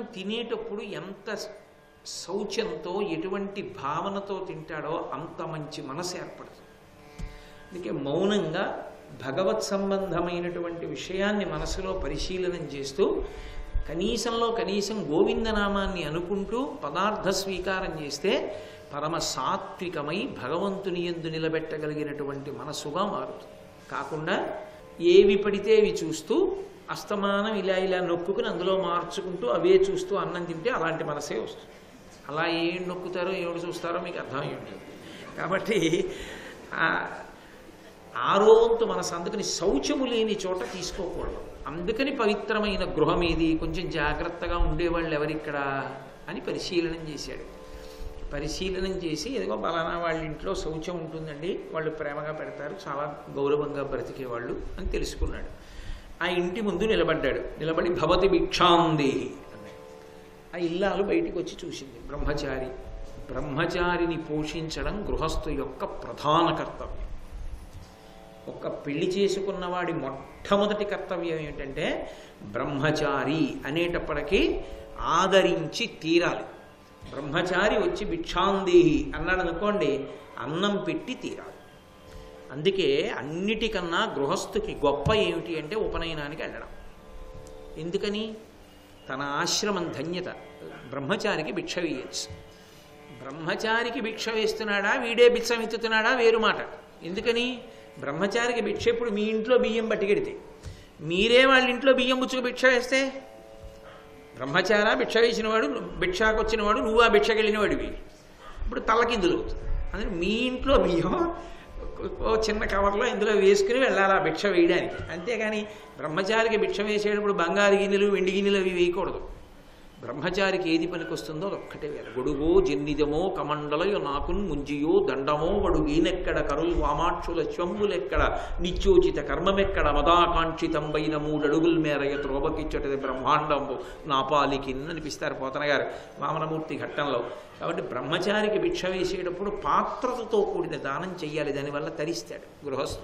తినేటప్పుడు ఎంత శౌచంతో ఎటువంటి భావనతో తింటాడో అంత మంచి మనసు ఏర్పడుతుంది అందుకే మౌనంగా భగవత్ సంబంధమైనటువంటి విషయాన్ని మనసులో పరిశీలనం చేస్తూ కనీసంలో కనీసం గోవిందనామాన్ని అనుకుంటూ పదార్థ స్వీకారం చేస్తే పరమ సాత్వికమై భగవంతుని ఎందు నిలబెట్టగలిగినటువంటి మనసుగా మారుతుంది కాకుండా ఏవి పడితే అవి చూస్తూ అస్తమానం ఇలా ఇలా నొక్కుకుని అందులో మార్చుకుంటూ అవే చూస్తూ అన్నం తింటే అలాంటి మనసే వస్తుంది అలా ఏం నొక్కుతారో ఏడు చూస్తారో మీకు అర్థమై ఉంటుంది కాబట్టి ఆ- ఆరో వంతు మనసు అందుకని శౌచము లేని చోట తీసుకోకూడదు అందుకని పవిత్రమైన గృహం ఏది కొంచెం జాగ్రత్తగా ఉండేవాళ్ళు ఎవరిక్కడ అని పరిశీలనం చేశాడు పరిశీలనం చేసి ఏదో బలానా వాళ్ళ ఇంట్లో శౌచం ఉంటుందండి వాళ్ళు ప్రేమగా పెడతారు చాలా గౌరవంగా బ్రతికేవాళ్ళు అని తెలుసుకున్నాడు ఆ ఇంటి ముందు నిలబడ్డాడు నిలబడి భవతి భిక్షాందేహి అన్నాడు ఆ ఇల్లాలు బయటికి వచ్చి చూసింది బ్రహ్మచారి బ్రహ్మచారిని పోషించడం గృహస్థు యొక్క ప్రధాన కర్తవ్యం ఒక్క పెళ్లి చేసుకున్న వాడి మొట్టమొదటి కర్తవ్యం ఏంటంటే బ్రహ్మచారి అనేటప్పటికీ ఆదరించి తీరాలి బ్రహ్మచారి వచ్చి భిక్షాందేహి అన్నాడు అనుకోండి అన్నం పెట్టి తీరాలి అందుకే అన్నిటికన్నా గృహస్థుకి గొప్ప ఏమిటి అంటే ఉపనయనానికి వెళ్ళడం ఎందుకని తన ఆశ్రమం ధన్యత బ్రహ్మచారికి భిక్ష వేయచ్చు బ్రహ్మచారికి భిక్ష వేస్తున్నాడా వీడే బిచ్చం ఎత్తుతున్నాడా వేరు మాట ఎందుకని బ్రహ్మచారికి భిక్ష ఇప్పుడు మీ ఇంట్లో బియ్యం పట్టుకెడితే మీరే వాళ్ళ ఇంట్లో బియ్యం పుచ్చుకు భిక్ష వేస్తే బ్రహ్మచార భిక్ష వేసినవాడు భిక్షాకు వచ్చినవాడు నువ్వు ఆ భిక్షకి వెళ్ళినవాడివి ఇప్పుడు తలకిందులు అవుతుంది అందుకని మీ ఇంట్లో బియ్యం ఓ చిన్న కవర్లో ఇందులో వేసుకుని వెళ్ళాలి ఆ భిక్ష వేయడానికి అంతేగాని బ్రహ్మచారికి భిక్ష వేసేటప్పుడు బంగారు గిన్నెలు వెండి గిన్నెలు అవి వేయకూడదు బ్రహ్మచారికి ఏది పనికొస్తుందో అది ఒక్కటే వేరు గొడుగో జన్నిదమో కమండలయో నాకున్ ముంజియో దండమో వడుగీనెక్కడ కరుల్ వామాక్షుల శ్వంబులెక్కడ నిత్యోచిత కర్మమెక్కడ మదాకాంక్షితంబైన మూడడుగుల మేరయ త్రోబకిచ్చటది బ్రహ్మాండంబు నా పాలికిన్ అనిపిస్తారు పోతన గారు వామనమూర్తి ఘట్టంలో కాబట్టి బ్రహ్మచారికి భిక్ష వేసేటప్పుడు పాత్రతతో కూడిన దానం చెయ్యాలి దానివల్ల తరిస్తాడు గృహస్థు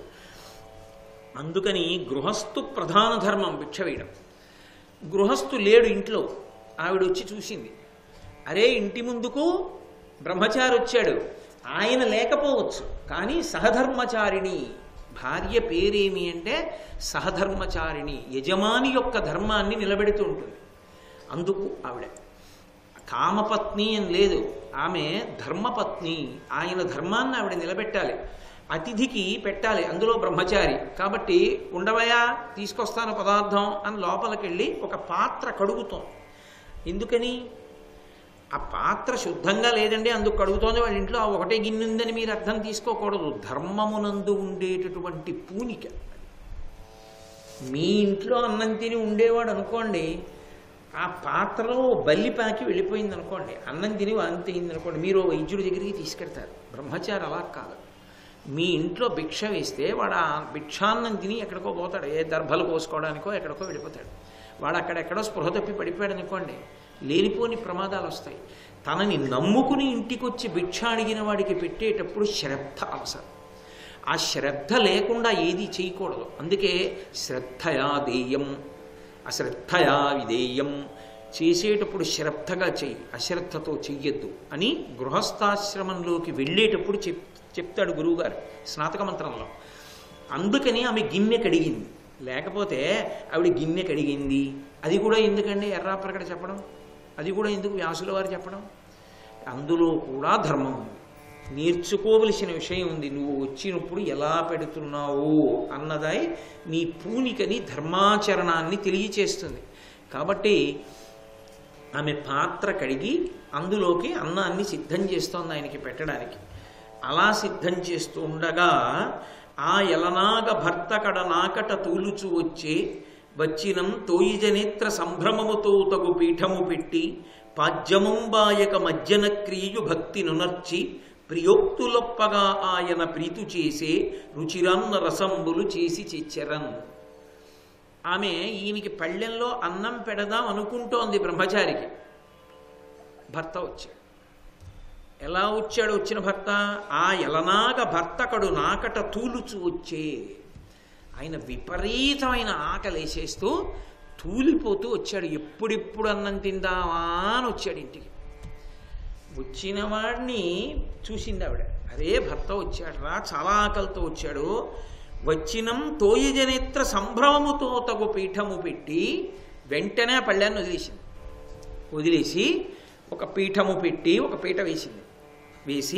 అందుకని గృహస్థు ప్రధాన ధర్మం భిక్ష వేయడం గృహస్థు లేడు ఇంట్లో ఆవిడ వచ్చి చూసింది అరే ఇంటి ముందుకు బ్రహ్మచారి వచ్చాడు ఆయన లేకపోవచ్చు కానీ సహధర్మచారిణి భార్య పేరేమి అంటే సహధర్మచారిణి యజమాని యొక్క ధర్మాన్ని నిలబెడుతూ ఉంటుంది అందుకు ఆవిడ కామపత్ని అని లేదు ఆమె ధర్మపత్ని ఆయన ధర్మాన్ని ఆవిడ నిలబెట్టాలి అతిథికి పెట్టాలి అందులో బ్రహ్మచారి కాబట్టి ఉండవయా తీసుకొస్తాను పదార్థం అని లోపలికెళ్ళి ఒక పాత్ర కడుగుతోంది ఎందుకని ఆ పాత్ర శుద్ధంగా లేదండి అందుకు కడుగుతోంది వాళ్ళ ఇంట్లో ఆ ఒకటే గిన్నె ఉందని మీరు అర్థం తీసుకోకూడదు ధర్మమునందు ఉండేటటువంటి పూనిక మీ ఇంట్లో అన్నం తిని ఉండేవాడు అనుకోండి ఆ పాత్రలో బల్లి పాకి వెళ్ళిపోయింది అనుకోండి అన్నం తిని వాంతి అయింది అనుకోండి మీరు ఓ వైద్యుడి దగ్గరికి తీసుకెడతారు బ్రహ్మచారి అలా కాదు మీ ఇంట్లో భిక్ష వేస్తే వాడు ఆ భిక్షాన్నం తిని ఎక్కడికో పోతాడు ఏ దర్భలు కోసుకోవడానికో ఎక్కడికో వెళ్ళిపోతాడు వాడు అక్కడెక్కడో స్పృహ తప్పి పడిపోయాడు అనుకోండి లేనిపోని ప్రమాదాలు వస్తాయి తనని నమ్ముకుని ఇంటికొచ్చి భిక్ష అడిగిన వాడికి పెట్టేటప్పుడు శ్రద్ధ అవసరం ఆ శ్రద్ధ లేకుండా ఏది చేయకూడదు అందుకే శ్రద్ధయా దేయం అశ్రద్ధయా విధేయం చేసేటప్పుడు శ్రద్ధగా చెయ్యి అశ్రద్ధతో చెయ్యొద్దు అని గృహస్థాశ్రమంలోకి వెళ్ళేటప్పుడు చెప్ చెప్తాడు గురువుగారు స్నాతక మంత్రంలో అందుకని ఆమె గిన్నె కడిగింది లేకపోతే ఆవిడ గిన్నె కడిగింది అది కూడా ఎందుకండి ఎర్రాప్రకట చెప్పడం అది కూడా ఎందుకు వ్యాసుల వారు చెప్పడం అందులో కూడా ధర్మం ఉంది నేర్చుకోవలసిన విషయం ఉంది నువ్వు వచ్చినప్పుడు ఎలా పెడుతున్నావు అన్నదై నీ పూనికని ధర్మాచరణాన్ని తెలియచేస్తుంది కాబట్టి ఆమె పాత్ర కడిగి అందులోకి అన్నాన్ని సిద్ధం చేస్తోంది ఆయనకి పెట్టడానికి అలా సిద్ధం చేస్తూ ఉండగా ఆ ఎలనాగ భర్త కడ నాకట తూలుచు వచ్చే వచ్చినం తోయిజనేత్ర సంభ్రమముతో తగు పీఠము పెట్టి పాద్యముంబాయక మజ్జన క్రియు భక్తి నునర్చి ప్రియోక్తులొప్పగా ఆయన ప్రీతు చేసే రుచిరన్న రసంబులు చేసి చిచ్చరన్ ఆమె ఈయనకి పళ్ళెంలో అన్నం పెడదాం అనుకుంటోంది బ్రహ్మచారికి భర్త వచ్చాడు ఎలా వచ్చాడు వచ్చిన భర్త ఆ ఎలనాగ భర్తకడు నాకట తూలుచు వచ్చే ఆయన విపరీతమైన ఆకలేసేస్తూ తూలిపోతూ వచ్చాడు ఎప్పుడెప్పుడు అన్నం తిందామా అని వచ్చాడు ఇంటికి వచ్చిన వాడిని చూసింది ఆవిడ అరే భర్త వచ్చాడు రా చాలా ఆకలితో వచ్చాడు వచ్చినం తోయజనేత్ర సంభ్రమముతో తగు పీఠము పెట్టి వెంటనే ఆ పళ్ళాన్ని వదిలేసింది వదిలేసి ఒక పీఠము పెట్టి ఒక పీట వేసింది వేసి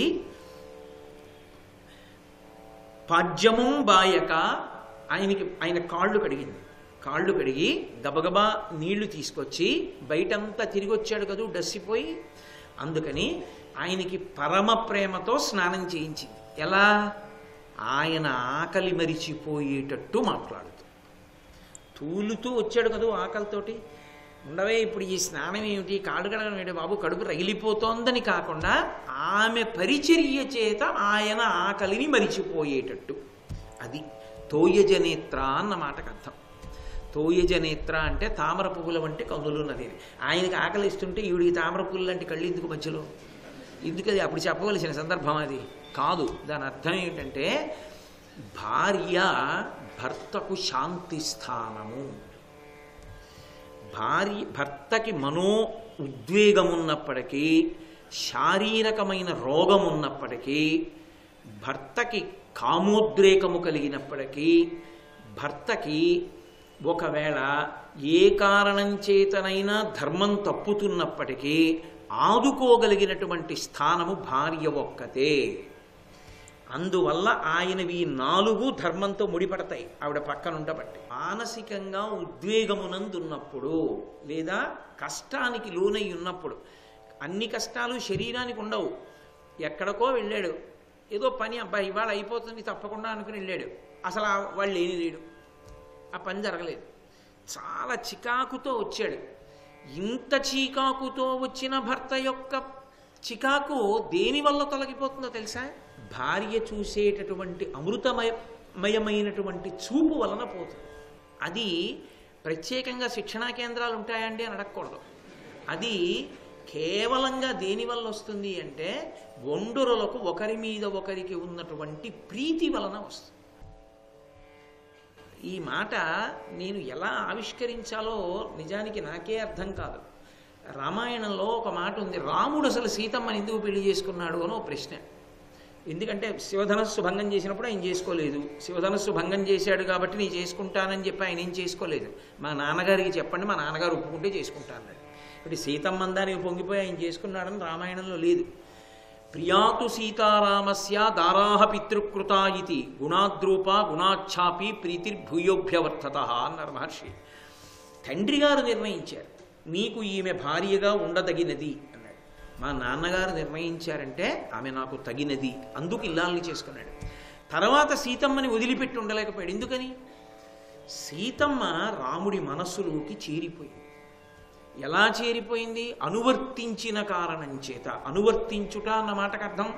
పాడ్యము బాయక ఆయనకి ఆయన కాళ్ళు కడిగింది కాళ్ళు కడిగి గబగబా నీళ్లు తీసుకొచ్చి బయటంతా తిరిగి వచ్చాడు కదూ డస్సిపోయి అందుకని ఆయనకి పరమ ప్రేమతో స్నానం చేయించింది ఎలా ఆయన ఆకలి మరిచిపోయేటట్టు మాట్లాడుతూ తూలుతూ వచ్చాడు కదూ ఆకలితోటి ఉండవే ఇప్పుడు ఈ స్నానం ఏమిటి కాడు కడగడం ఏమిటి బాబు కడుపు రగిలిపోతోందని కాకుండా ఆమె పరిచర్య చేత ఆయన ఆకలిని మరిచిపోయేటట్టు అది తోయజనేత్ర అన్న మాటకు అర్థం తోయజనేత్ర అంటే తామర పువ్వుల వంటి కన్నులు నది ఆయనకి ఆకలి ఇస్తుంటే ఈవిడికి తామర పువ్వులు లాంటి కళ్ళు ఎందుకు మధ్యలో ఎందుకు అది అప్పుడు చెప్పవలసిన సందర్భం అది కాదు దాని అర్థం ఏమిటంటే భార్య భర్తకు శాంతి స్థానము భార్య భర్తకి మనో ఉద్వేగం ఉన్నప్పటికీ శారీరకమైన రోగం ఉన్నప్పటికీ భర్తకి కామోద్రేకము కలిగినప్పటికీ భర్తకి ఒకవేళ ఏ కారణం చేతనైనా ధర్మం తప్పుతున్నప్పటికీ ఆదుకోగలిగినటువంటి స్థానము భార్య ఒక్కతే అందువల్ల ఆయనవి నాలుగు ధర్మంతో ముడిపడతాయి ఆవిడ పక్కన ఉండబట్టి మానసికంగా ఉద్వేగమునందున్నప్పుడు లేదా కష్టానికి లోనై ఉన్నప్పుడు అన్ని కష్టాలు శరీరానికి ఉండవు ఎక్కడికో వెళ్ళాడు ఏదో పని అబ్బాయి ఇవాళ అయిపోతుంది తప్పకుండా అనుకుని వెళ్ళాడు అసలు ఆ వాళ్ళు లేని లేడు ఆ పని జరగలేదు చాలా చికాకుతో వచ్చాడు ఇంత చీకాకుతో వచ్చిన భర్త యొక్క చికాకు దేని వల్ల తొలగిపోతుందో తెలుసా భార్య చూసేటటువంటి అమృతమయమయమైనటువంటి చూపు వలన పోతుంది అది ప్రత్యేకంగా శిక్షణా కేంద్రాలు ఉంటాయండి అని అడగకూడదు అది కేవలంగా దేని వల్ల వస్తుంది అంటే ఒండురులకు ఒకరి మీద ఒకరికి ఉన్నటువంటి ప్రీతి వలన వస్తుంది ఈ మాట నేను ఎలా ఆవిష్కరించాలో నిజానికి నాకే అర్థం కాదు రామాయణంలో ఒక మాట ఉంది రాముడు అసలు సీతమ్మని ఎందుకు పెళ్లి చేసుకున్నాడు అని ఒక ప్రశ్న ఎందుకంటే శివధనస్సు భంగం చేసినప్పుడు ఆయన చేసుకోలేదు శివధనస్సు భంగం చేశాడు కాబట్టి నేను చేసుకుంటానని చెప్పి ఆయన ఏం చేసుకోలేదు మా నాన్నగారికి చెప్పండి మా నాన్నగారు ఒప్పుకుంటే చేసుకుంటాను ఇప్పుడు సీతమ్మందానికి పొంగిపోయి ఆయన చేసుకున్నాడని రామాయణంలో లేదు ప్రియాతు సీతారామస్య దారాహ పితృకృత ఇది గుణాద్రూప గుణాఛాపి ప్రీతిర్భూయోభ్యవర్తత అన్నారు మహర్షి తండ్రి గారు నిర్ణయించారు నీకు ఈమె భార్యగా ఉండదగినది అన్నాడు మా నాన్నగారు నిర్ణయించారంటే ఆమె నాకు తగినది అందుకు ఇల్లాలని చేసుకున్నాడు తర్వాత సీతమ్మని వదిలిపెట్టి ఉండలేకపోయాడు ఎందుకని సీతమ్మ రాముడి మనస్సులోకి చేరిపోయింది ఎలా చేరిపోయింది అనువర్తించిన కారణం చేత అనువర్తించుట అన్న మాటకు అర్థం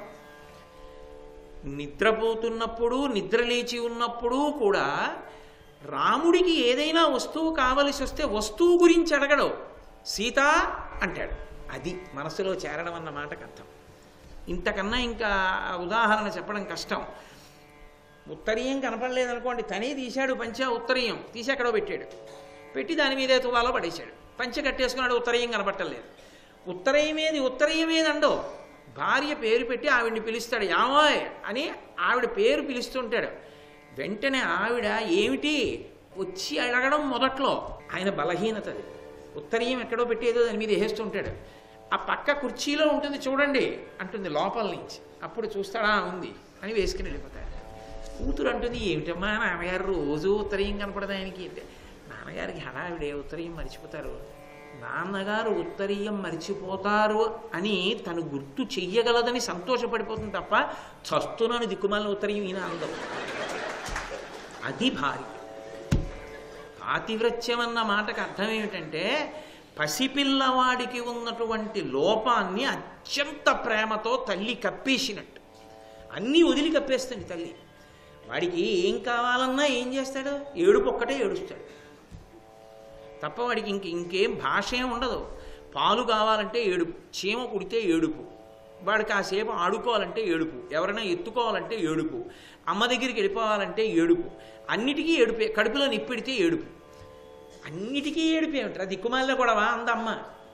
నిద్రపోతున్నప్పుడు నిద్రలేచి ఉన్నప్పుడు కూడా రాముడికి ఏదైనా వస్తువు కావలసి వస్తే వస్తువు గురించి అడగడు సీత అంటాడు అది మనసులో చేరడం అన్న మాటకు అర్థం ఇంతకన్నా ఇంకా ఉదాహరణ చెప్పడం కష్టం ఉత్తరీయం కనపడలేదనుకోండి తనే తీశాడు పంచ ఉత్తరీయం తీసి ఎక్కడో పెట్టాడు పెట్టి దాని మీద తువాలో పడేశాడు పంచ కట్టేసుకున్నాడు ఉత్తరీయం కనపట్టలేదు ఉత్తరయమేది ఉత్తరయమేది అండో భార్య పేరు పెట్టి ఆవిడ్ని పిలుస్తాడు యామోయ్ అని ఆవిడ పేరు పిలుస్తుంటాడు వెంటనే ఆవిడ ఏమిటి వచ్చి అడగడం మొదట్లో ఆయన బలహీనత అది ఉత్తరీయం ఎక్కడో పెట్టేదో దాని మీద వేస్తుంటాడు ఆ పక్క కుర్చీలో ఉంటుంది చూడండి అంటుంది లోపల నుంచి అప్పుడు చూస్తాడా ఉంది అని వేసుకుని వెళ్ళిపోతాడు కూతురు అంటుంది ఏమిటమ్మా నాన్నగారు రోజు ఉత్తరీయం కనపడదు ఆయనకి అంటే నాన్నగారికి హడావిడే ఉత్తరీయం మర్చిపోతారు నాన్నగారు ఉత్తరీయం మర్చిపోతారు అని తను గుర్తు చెయ్యగలదని సంతోషపడిపోతుంది తప్ప చస్తున్నాను దిక్కుమాలిన ఉత్తరీయం ఈయన అందం అది భార్య పాతివ్రత్యం అన్న మాటకు అర్థం ఏమిటంటే పసిపిల్లవాడికి ఉన్నటువంటి లోపాన్ని అత్యంత ప్రేమతో తల్లి కప్పేసినట్టు అన్నీ వదిలి కప్పేస్తుంది తల్లి వాడికి ఏం కావాలన్నా ఏం చేస్తాడు ఏడుపు ఒక్కటే ఏడుస్తాడు తప్ప వాడికి ఇంక ఇంకేం భాష ఏం ఉండదు పాలు కావాలంటే ఏడుపు చీమ కుడితే ఏడుపు వాడు కాసేపు ఆడుకోవాలంటే ఏడుపు ఎవరైనా ఎత్తుకోవాలంటే ఏడుపు అమ్మ దగ్గరికి వెళ్ళిపోవాలంటే ఏడుపు అన్నిటికీ ఏడుపే కడుపులో నిప్పెడితే ఏడుపు అన్నిటికీ ఏడిపోయేమిట్రా దిక్కుమాలిన గొడవ అందమ్మ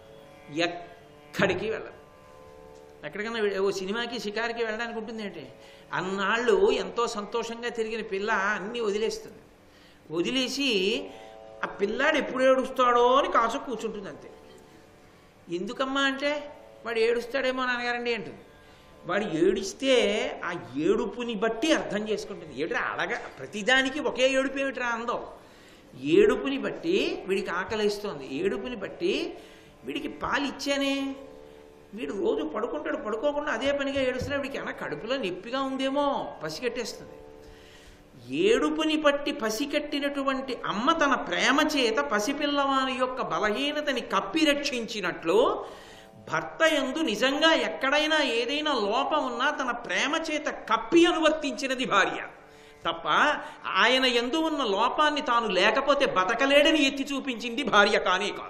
ఎక్కడికి వెళ్ళదు ఎక్కడికైనా వె- ఓ సినిమాకి షికారికి వెళ్ళడానికి ఉంటుంది ఏంటి అన్నాళ్ళు ఎంతో సంతోషంగా తిరిగిన పిల్ల అన్నీ వదిలేస్తుంది వదిలేసి ఆ పిల్లాడు ఎప్పుడు ఏడుస్తాడో అని కాసు కూర్చుంటుంది అంతే ఎందుకమ్మా అంటే వాడు ఏడుస్తాడేమో నాన్నగారండి అంటుంది వాడు ఏడిస్తే ఆ ఏడుపుని బట్టి అర్థం చేసుకుంటుంది ఏడురా అడగ ప్రతిదానికి ఒకే ఏడుపు ఏమిట్రా అందం ఏడుపుని బట్టి వీడికి ఆకలిస్తోంది ఏడుపుని బట్టి వీడికి పాలు ఇచ్చానే వీడు రోజు పడుకుంటాడు పడుకోకుండా అదే పనిగా ఏడుస్తున్నాడు వీడికి ఏమైనా కడుపులో నొప్పిగా ఉందేమో పసిగట్టేస్తుంది ఏడుపుని పట్టి పసికట్టినటువంటి అమ్మ తన ప్రేమ చేత పసిపిల్లవాని యొక్క బలహీనతని కప్పి రక్షించినట్లు భర్త యందు నిజంగా ఎక్కడైనా ఏదైనా లోపం ఉన్నా తన ప్రేమ చేత కప్పి అనువర్తించినది భార్య తప్ప ఆయన ఎందు ఉన్న లోపాన్ని తాను లేకపోతే బతకలేడని ఎత్తి చూపించింది భార్య కానే కాదు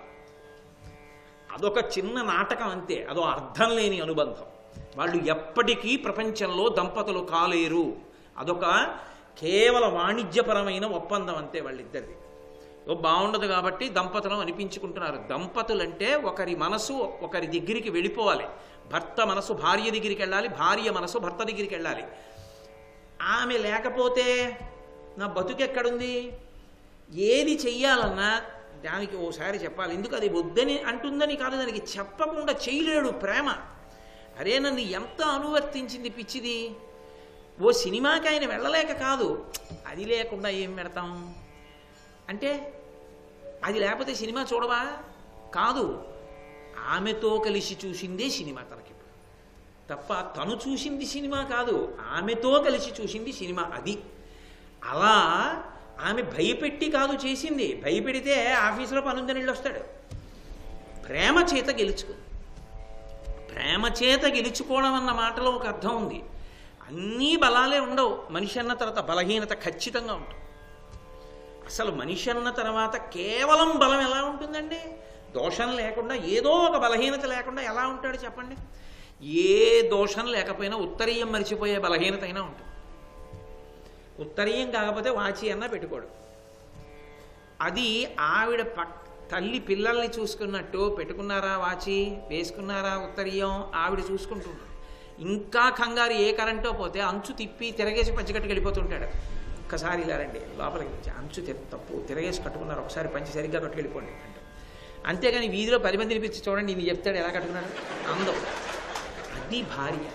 అదొక చిన్న నాటకం అంతే అదో అర్థం లేని అనుబంధం వాళ్ళు ఎప్పటికీ ప్రపంచంలో దంపతులు కాలేరు అదొక కేవల వాణిజ్యపరమైన ఒప్పందం అంతే వాళ్ళిద్దరిది ఓ బాగుండదు కాబట్టి దంపతులం అనిపించుకుంటున్నారు దంపతులంటే ఒకరి మనసు ఒకరి దగ్గరికి వెళ్ళిపోవాలి భర్త మనసు భార్య దగ్గరికి వెళ్ళాలి భార్య మనసు భర్త దగ్గరికి వెళ్ళాలి ఆమె లేకపోతే నా బతుకెక్కడుంది ఏది చెయ్యాలన్నా దానికి ఓసారి చెప్పాలి ఎందుకు అది వద్దని అంటుందని కాదు దానికి చెప్పకుండా చేయలేడు ప్రేమ అరే నన్ను ఎంత అనువర్తించింది పిచ్చిది ఓ సినిమాకి ఆయన వెళ్ళలేక కాదు అది లేకుండా ఏం పెడతాం అంటే అది లేకపోతే సినిమా చూడవా కాదు ఆమెతో కలిసి చూసిందే సినిమా తనకి తప్ప తను చూసింది సినిమా కాదు ఆమెతో కలిసి చూసింది సినిమా అది అలా ఆమె భయపెట్టి కాదు చేసింది భయపెడితే ఆఫీసులో పనుందని వెళ్ళి వస్తాడు ప్రేమ చేత గెలుచుకుంది ప్రేమ చేత గెలుచుకోవడం అన్న మాటలో ఒక అర్థం ఉంది అన్నీ బలాలే ఉండవు మనిషి అన్న తర్వాత బలహీనత ఖచ్చితంగా ఉంటుంది అసలు మనిషి అన్న తర్వాత కేవలం బలం ఎలా ఉంటుందండి దోషం లేకుండా ఏదో ఒక బలహీనత లేకుండా ఎలా ఉంటాడు చెప్పండి ఏ దోషం లేకపోయినా ఉత్తరీయం మరిచిపోయే బలహీనత అయినా ఉంటుంది ఉత్తరీయం కాకపోతే వాచి అన్నా పెట్టుకోడు అది ఆవిడ పక్ తల్లి పిల్లల్ని చూసుకున్నట్టు పెట్టుకున్నారా వాచి వేసుకున్నారా ఉత్తరీయం ఆవిడ చూసుకుంటుంటాడు ఇంకా కంగారు ఏ కరెంటో పోతే అంచు తిప్పి తిరగేసి పంచికట్టుకు వెళ్ళిపోతుంటాడు ఒక్కసారి ఇలా రండి లోపలికి వచ్చి అంచు తె- తప్పు తిరగేసి కట్టుకున్నారు ఒకసారి పంచి సరిగ్గా కట్టుకెళ్ళిపోండి అంటే అంతేగాని వీధిలో పది మందిని పిలిచి చూడండి ఇది చెప్తాడు ఎలా కట్టుకున్నాడు అందం అది భార్య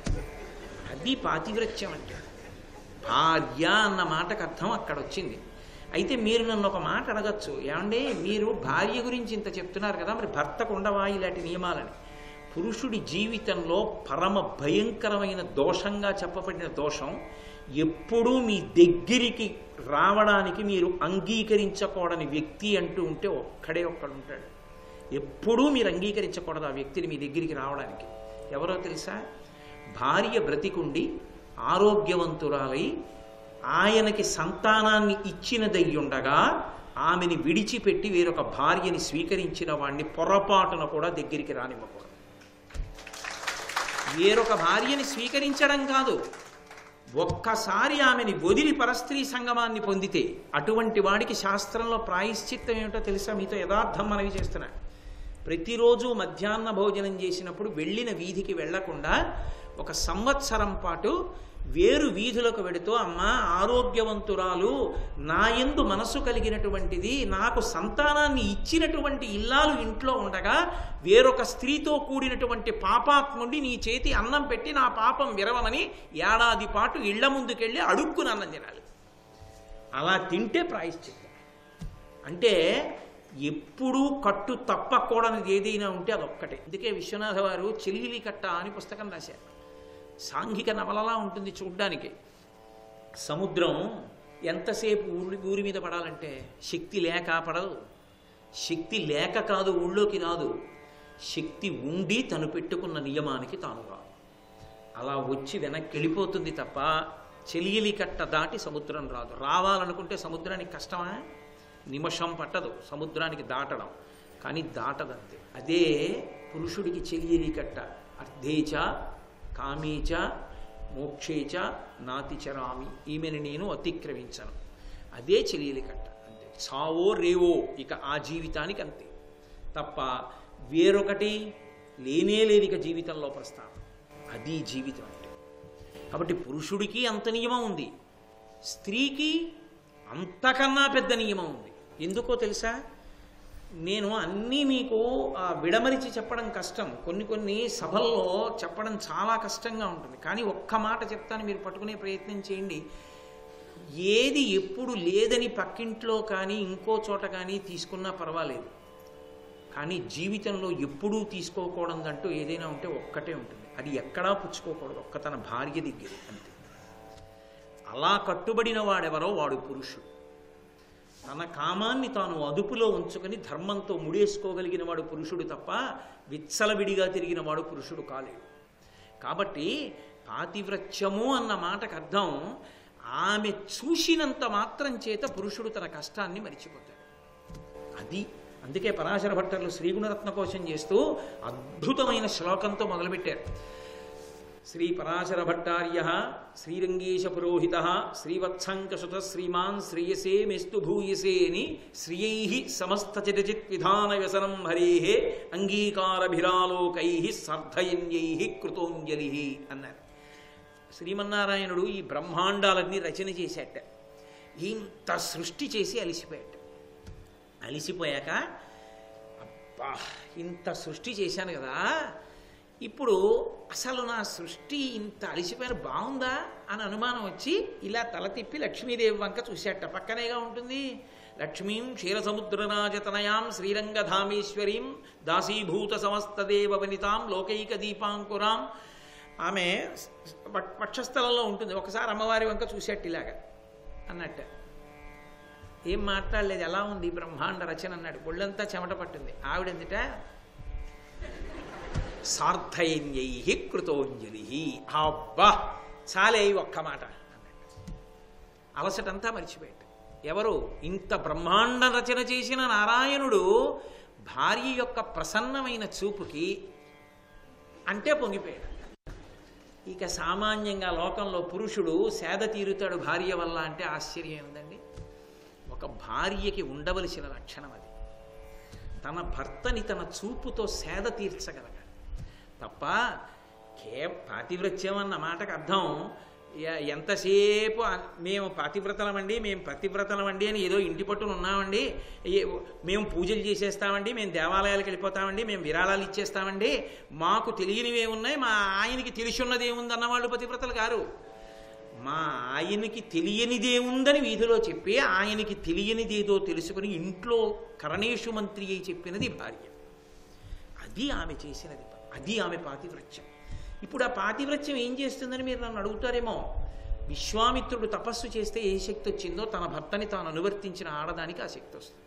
అది పాతివ్రత్యం అంటే భార్య అన్న మాటకు అర్థం అక్కడ వచ్చింది అయితే మీరు నన్ను ఒక మాట అడగచ్చు ఏమండి మీరు భార్య గురించి ఇంత చెప్తున్నారు కదా మరి భర్తకు ఉండవా ఇలాంటి నియమాలని పురుషుడి జీవితంలో పరమ భయంకరమైన దోషంగా చెప్పబడిన దోషం ఎప్పుడూ మీ దగ్గరికి రావడానికి మీరు అంగీకరించకూడని వ్యక్తి అంటూ ఉంటే ఒక్కడే ఒక్కడు ఉంటాడు ఎప్పుడూ మీరు అంగీకరించకూడదు ఆ వ్యక్తిని మీ దగ్గరికి రావడానికి ఎవరో తెలుసా భార్య బ్రతికుండి ఆరోగ్యవంతురాలై ఆయనకి సంతానాన్ని ఇచ్చినదయ్యుండగా ఆమెని విడిచిపెట్టి వేరొక భార్యని స్వీకరించిన వాణ్ణి పొరపాటున కూడా దగ్గరికి రానివ్వకూడదు వేరొక భార్యని స్వీకరించడం కాదు ఒక్కసారి ఆమెని వదిలి పరస్త్రీ సంగమాన్ని పొందితే అటువంటి వాడికి శాస్త్రంలో ప్రాయశ్చిత్తం ఏమిటో తెలుసా మీతో యథార్థం మనవి చేస్తున్నా ప్రతిరోజు మధ్యాహ్న భోజనం చేసినప్పుడు వెళ్ళిన వీధికి వెళ్లకుండా ఒక సంవత్సరం పాటు వేరు వీధులకు వెడుతూ అమ్మ ఆరోగ్యవంతురాలు నా యందు మనసు కలిగినటువంటిది నాకు సంతానాన్ని ఇచ్చినటువంటి ఇల్లాలు ఇంట్లో ఉండగా వేరొక స్త్రీతో కూడినటువంటి పాపాత్ముండి నీ చేతి అన్నం పెట్టి నా పాపం విరవమని ఏడాది పాటు ఇళ్ల ముందుకెళ్ళి అడుక్కుని అన్నం తినాలి అలా తింటే ప్రాయశ్చిత్తం అంటే ఎప్పుడూ కట్టు తప్పకూడనిది ఏదైనా ఉంటే అదొక్కటే అందుకే విశ్వనాథ వారు చెల్లిలి కట్ట అని పుస్తకం రాశారు సాంఘిక నవలలా ఉంటుంది చూడ్డానికి సముద్రం ఎంతసేపు ఊరి ఊరి మీద పడాలంటే శక్తి లేక పడదు శక్తి లేక కాదు ఊళ్ళోకి రాదు శక్తి ఉండి తను పెట్టుకున్న నియమానికి తాను రాదు అలా వచ్చి వెనక్కి వెళ్ళిపోతుంది తప్ప చెలియలి కట్ట దాటి సముద్రం రాదు రావాలనుకుంటే సముద్రానికి కష్టమా నిమిషం పట్టదు సముద్రానికి దాటడం కానీ దాటదంతే అదే పురుషుడికి చెలియలి కట్ట అర్ధేచ కామేచ మోక్షేచ నాతిచరామి ఈమెను నేను అతిక్రమించను అదే చెలియలి కట్ట అంతే చావో రేవో ఇక ఆ జీవితానికి అంతే తప్ప వేరొకటి లేనే లేదు ఇక జీవితంలో ప్రస్థానం అది జీవితం అంటే కాబట్టి పురుషుడికి అంత నియమం ఉంది స్త్రీకి అంతకన్నా పెద్ద నియమం ఉంది ఎందుకో తెలుసా నేను అన్నీ మీకు ఆ, విడమరిచి చెప్పడం కష్టం కొన్ని కొన్ని సభల్లో చెప్పడం చాలా కష్టంగా ఉంటుంది కానీ ఒక్క మాట చెప్తాను మీరు పట్టుకునే ప్రయత్నం చేయండి ఏది ఎప్పుడు లేదని పక్కింట్లో కానీ ఇంకో చోట కానీ తీసుకున్నా పర్వాలేదు కానీ జీవితంలో ఎప్పుడూ తీసుకోకూడదంటూ ఏదైనా ఉంటే ఒక్కటే ఉంటుంది అది ఎక్కడా పుచ్చుకోకూడదు ఒక్క తన భార్య దగ్గర అంతే అలా కట్టుబడిన వాడెవరో వాడు పురుషుడు తన కామాన్ని తాను అదుపులో ఉంచుకొని ధర్మంతో ముడేసుకోగలిగిన వాడు పురుషుడు తప్ప విచ్చలవిడిగా తిరిగిన వాడు పురుషుడు కాలేడు కాబట్టి పాతివ్రత్యము అన్న మాటకు అర్థం ఆమె చూసినంత మాత్రం చేత పురుషుడు తన కష్టాన్ని మరిచిపోతాడు అది అందుకే పరాశర భట్టర్లు శ్రీగుణరత్న కోశం చేస్తూ అద్భుతమైన శ్లోకంతో మొదలుపెట్టారు శ్రీ పరాశర భట్టార్య శ్రీరంగేశ పురోహిత శ్రీవత్సంకసుత శ్రీమాన్ శ్రేయసే మెస్తు భూయసే అని శ్రియై సమస్త చరిచిత్ విధాన వ్యసనం హరే అంగీకారభిరాలోకై సార్థయన్యై కృతోంజలి అన్నారు శ్రీమన్నారాయణుడు ఈ బ్రహ్మాండాలన్నీ రచన చేశాట ఇంత సృష్టి చేసి అలిసిపోయాట అలిసిపోయాక అబ్బా ఇంత సృష్టి చేశాను కదా ఇప్పుడు అసలు నా సృష్టి ఇంత అలిసిపోయిన బాగుందా అని అనుమానం వచ్చి ఇలా తల తిప్పి లక్ష్మీదేవి వంక చూశాట పక్కనేగా ఉంటుంది లక్ష్మీం క్షీరసముద్రరాజతనయాం శ్రీరంగధామేశ్వరీం దాసీభూత సమస్తదేవ వనితాం లోకైక దీపాంకురాం ఆమె ప- పక్షస్థలంలో ఉంటుంది ఒకసారి అమ్మవారి వంక చూసేట్టు ఇలాగా అన్నట్టు ఏం మాట్లాడలేదు ఎలా ఉంది బ్రహ్మాండ రచన అన్నాడు ఒళ్ళంతా చెమట పట్టింది ఆవిడెందుట సార్థయన్యై కృతోంజలి అబ్బా చాలే ఈ ఒక్క మాట అన్నాడు అలసటంతా మర్చిపోయాడు ఎవరు ఇంత బ్రహ్మాండ రచన చేసిన నారాయణుడు భార్య యొక్క ప్రసన్నమైన చూపుకి అంటే పొంగిపోయాడు ఇక సామాన్యంగా లోకంలో పురుషుడు సేద తీరుతాడు భార్య వల్ల అంటే ఆశ్చర్యం ఉందండి ఒక భార్యకి ఉండవలసిన లక్షణం అది తన భర్తని తన చూపుతో సేద తీర్చగలగాలి తప్ప కే పాతివ్రత్యం అన్న మాటకు అర్థం ఎ- ఎంతసేపు అ- మేము పాతివ్రతలమండి మేము పతివ్రతలమండి అని ఏదో ఇంటి పట్టున ఉన్నామండి ఏ- మేము పూజలు చేసేస్తామండి మేము దేవాలయాలకు వెళ్ళిపోతామండి మేము విరాళాలు ఇచ్చేస్తామండి మాకు తెలియనివే ఉన్నాయి మా ఆయనకి తెలిసి ఉన్నది ఏముంది అన్నవాళ్ళు పతివ్రతలు గారు మా ఆయనకి తెలియనిదేముందని వీధిలో చెప్పి ఆయనకి తెలియనిదేదో తెలుసుకుని ఇంట్లో కరణేషు మంత్రి అయి చెప్పినది భార్య అది ఆమె చేసినది అది ఆమె పాతివ్రత్యం ఇప్పుడు ఆ పాతివ్రత్యం ఏం చేస్తుందని మీరు నన్ను అడుగుతారేమో విశ్వామిత్రుడు తపస్సు చేస్తే ఏ శక్తి వచ్చిందో తన భర్తని తాను అనువర్తించిన ఆడదానికి ఆ శక్తి వస్తుంది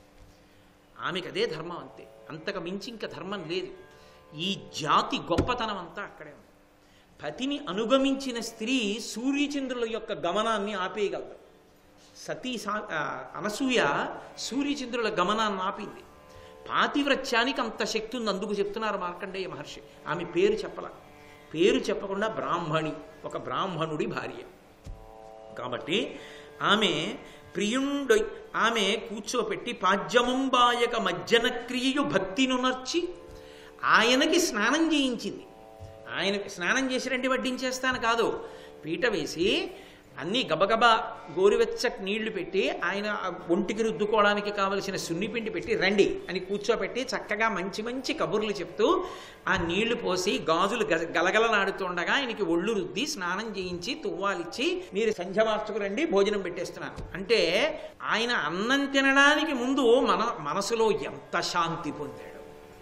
ఆమెకు అదే ధర్మం అంతే అంతకు మించి ఇంకా ధర్మం లేదు ఈ జాతి గొప్పతనం అంతా అక్కడే ఉంది పతిని అనుగమించిన స్త్రీ సూర్యచంద్రుల యొక్క గమనాన్ని ఆపేయగలదు సతీ సా ఆ, అనసూయ సూర్యచంద్రుల గమనాన్ని ఆపింది పాతివ్రత్యానికి అంత శక్తి ఉంది అందుకు చెప్తున్నారు మార్కండేయ మహర్షి ఆమె పేరు చెప్పల పేరు చెప్పకుండా బ్రాహ్మణి ఒక బ్రాహ్మణుడి భార్య కాబట్టి ఆమె ప్రియుండు ఆమె కూర్చోపెట్టి పాద్యముంబాయక మజ్జన క్రియయు భక్తినునర్చి ఆయనకి స్నానం చేయించింది ఆయన స్నానం చేసిరంటే వడ్డించేస్తాను కాదు పీట వేసి అన్నీ గబగబా గోరువెచ్చటి నీళ్లు పెట్టి ఆయన ఆ ఒంటికి రుద్దుకోవడానికి కావలసిన సున్నిపిండి పెట్టి రండి అని కూర్చోపెట్టి చక్కగా మంచి మంచి కబుర్లు చెప్తూ ఆ నీళ్లు పోసి గాజులు గ- గలగలలాడుతుండగా ఆయనకి ఒళ్ళు రుద్ది స్నానం చేయించి తువ్వాలిచ్చి మీరు సంధ్య మార్చుకు రండి భోజనం పెట్టేస్తున్నాను అంటే ఆయన అన్నం తినడానికి ముందు మన మనసులో ఎంత శాంతి పొందాడు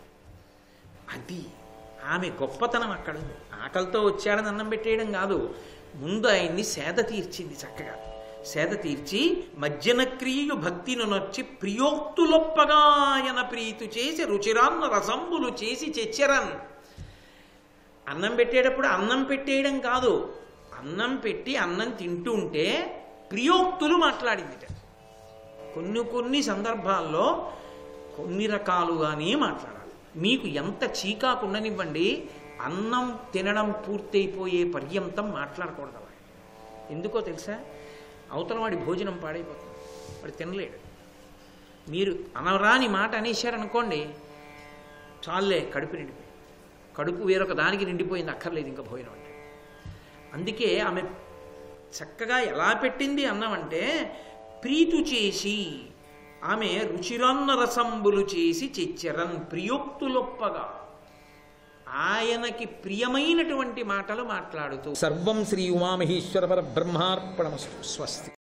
అది ఆమె గొప్పతనం అక్కడ ఉంది ఆకలితో వచ్చాడని అన్నం పెట్టేయడం కాదు ముందు ఆయన్ని సేద తీర్చింది చక్కగా సేద తీర్చి మజ్జన క్రియలు భక్తిను నొచ్చి ప్రియోక్తులొప్పగాయన ప్రీతు చేసి రుచిరాన్న రసంబులు చేసి చెచ్చరన్ అన్నం పెట్టేటప్పుడు అన్నం పెట్టేయడం కాదు అన్నం పెట్టి అన్నం తింటూ ఉంటే ప్రియోక్తులు మాట్లాడిందిట కొన్ని కొన్ని సందర్భాల్లో కొన్ని రకాలుగానే మాట్లాడాలి మీకు ఎంత చీకాకుండనివ్వండి అన్నం తినడం పూర్తయిపోయే పర్యంతం మాట్లాడకూడదు అలా. ఎందుకో తెలుసా అవతల వాడి భోజనం పాడైపోతుంది వాడు తినలేడు మీరు అనరాని మాట అనేశారనుకోండి చాలే కడుపు నిండిపోయి కడుపు వేరొక దానికి నిండిపోయింది అక్కర్లేదు ఇంకా భోజనం అంటే అందుకే ఆమె చక్కగా ఎలా పెట్టింది అన్నమంటే ప్రీతు చేసి ఆమె రుచిరన్న రసంబులు చేసి చెచ్చరన్ ప్రియోక్తులొప్పగా ఆయనకి ప్రియమైనటువంటి మాటలు మాట్లాడుతూ సర్వం శ్రీ ఉమామహేశ్వర పర బ్రహ్మార్పణమస్తు స్వస్తి